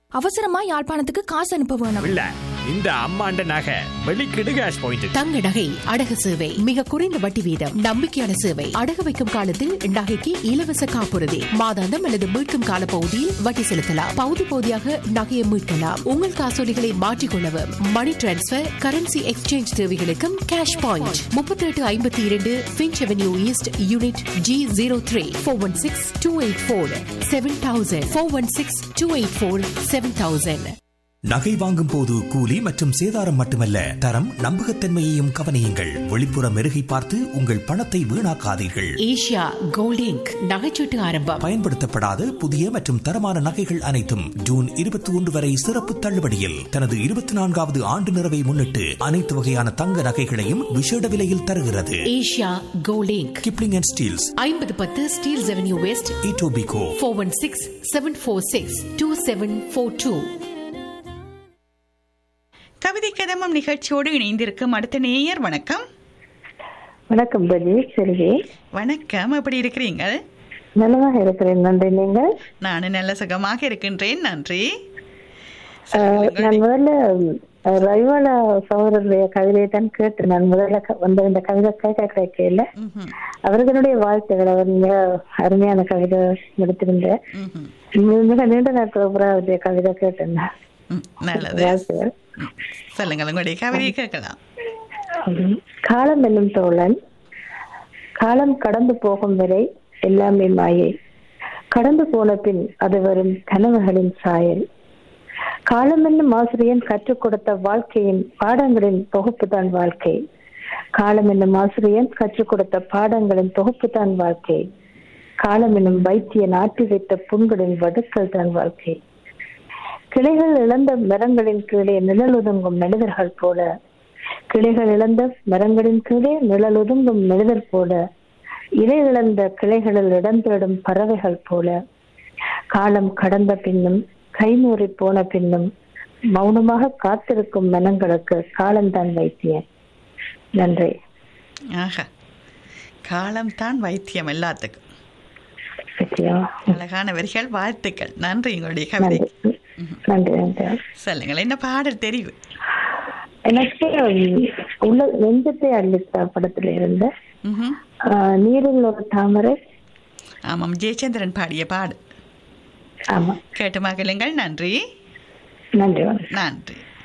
அவசரமா யாழ்ப்பாணத்துக்கு காசு அனுப்ப வேணும் இல்ல இந்த அம்மாண்ட நகை வெளிக்கிடு கேஷ் பாயிண்ட் தங்க நகை அடகு சேவை மிக குறைந்த வட்டி வீதம் நம்பிக்கையான சேவை அடகு வைக்கும் காலத்தில் நகைக்கு இலவச காப்புறுதி மாதாந்தம் அல்லது மீட்கும் கால பகுதியில் வட்டி செலுத்தலாம் பகுதி பகுதியாக நகையை மீட்கலாம் உங்கள் காசோலிகளை மாற்றிக்கொள்ளவும் மணி டிரான்ஸ்பர் கரன்சி எக்ஸ்சேஞ்ச் தேவைகளுக்கும் கேஷ் பாயிண்ட் முப்பத்தி எட்டு ஐம்பத்தி இரண்டு Finch avenue east unit G zero three four one six two eight four seven thousand four one six two eight four seven thousand நகை வாங்கும் போது கூலி மற்றும் சேதாரம் மட்டுமல்ல தரம் நம்பகத்தன்மையையும் கவனியுங்கள் வெளிப்புற மெருகை பார்த்து உங்கள் பணத்தை வீணாக்காதீர்கள் ஏஷியா கோல்டிங் நகைச்சீட்டு ஆரம்பம் பயன்படுத்தப்படாத புதிய மற்றும் தரமான நகைகள் அனைத்தும் ஜூன் இருபத்தி ஒன்று வரை சிறப்பு தள்ளுபடியில் தனது இருபத்தி நான்காவது ஆண்டு நிறைவை முன்னிட்டு அனைத்து வகையான தங்க நகைகளையும் விசேட விலையில் தருகிறது Asia golding Kipling and Steeles ஐம்பது பத்து Steeles avenue west Etobicoke four one six seven four six two seven four two கவிதை கதமம் நிகழ்ச்சியோடு இணைந்திருக்கும் அடுத்த நேயர் வணக்கம் வணக்கம் பஜி செல்வி வணக்கம் எப்படி இருக்கிறீங்க நலமாக இருக்கிறேன் நன்றி நீங்கள் நானும் நல்ல சுகமாக இருக்கின்றேன் நன்றி அஹ், நான் முதல்ல அஹ், ரவிவாலா சகோதரருடைய கவிதையை தான் கேட்டு நான் முதல்ல க- வந்த இந்த கவிதை கேட்க கிடைக்கல ம்ஹும். அவர்களுடைய வாழ்த்துக்கள் அவர் மிக அருமையான கவிதை முடித்திருந்தேன் ம்ஹும். மி- மிக நீண்ட நாட்கள் அப்புறம் அவருடைய கவிதை கேட்டிருந்தேன் ம், நல்லது வாழ்த்துக்கள் ம், சொல்லுங்கள் உங்களுடைய கவிதையை கேட்கலாம் உம். காலம் என்னும் தோழன் காலம் கடந்து போகும் வரை எல்லாமே மாயை கடந்து போன பின் அது வரும் கனவுகளின் சாயல் காலம் என்னும் ஆசிரியன் கற்றுக் கொடுத்த வாழ்க்கையின் பாடங்களின் தொகுப்பு தான் வாழ்க்கை காலம் என்னும் ஆசிரியன் கற்றுக் கொடுத்த பாடங்களின் தொகுப்பு தான் வாழ்க்கை காலம் என்னும் வைத்தியன் ஆட்டி வைத்த புண்களின் வடுக்கள் தான் வாழ்க்கை கிளைகள் இழந்த மரங்களின் கீழே நிழல் ஒதுங்கும் மனிதர்கள் போல கிளைகள் இழந்த மரங்களின் கீழே நிழல் ஒதுங்கும் மனிதர் போல இலை இழந்த கிளைகளில் இடம் தேடும் பறவைகள் போல காலம் கடந்த பின்னும் கைமூறி போன பின்னும் மௌனமாக காத்திருக்கும் மனங்களுக்கு காலம்தான் வைத்தியன் நன்றி ஆஹா காலம்தான் வைத்தியம் எல்லாத்துக்கும் சத்யா அழகான வரிகள் வாழ்த்துக்கள் நன்றி உங்களுடைய கவிதை நன்றி நன்றி நன்றி சொல்லுங்கள் என்ன பாடல் தெரிவு எனக்கு உம், உள்ள நெஞ்சத்தை அள்ளித்த படத்துல இருந்த ம்ஹும். ஆஹ், நீரில் ஒரு தாமரை ஆமாம் ஜெயச்சந்திரன் பாடிய பாடு ஆமா கேட்டு மகிழுங்கள் நன்றி நன்றி வணக்கம் நன்றி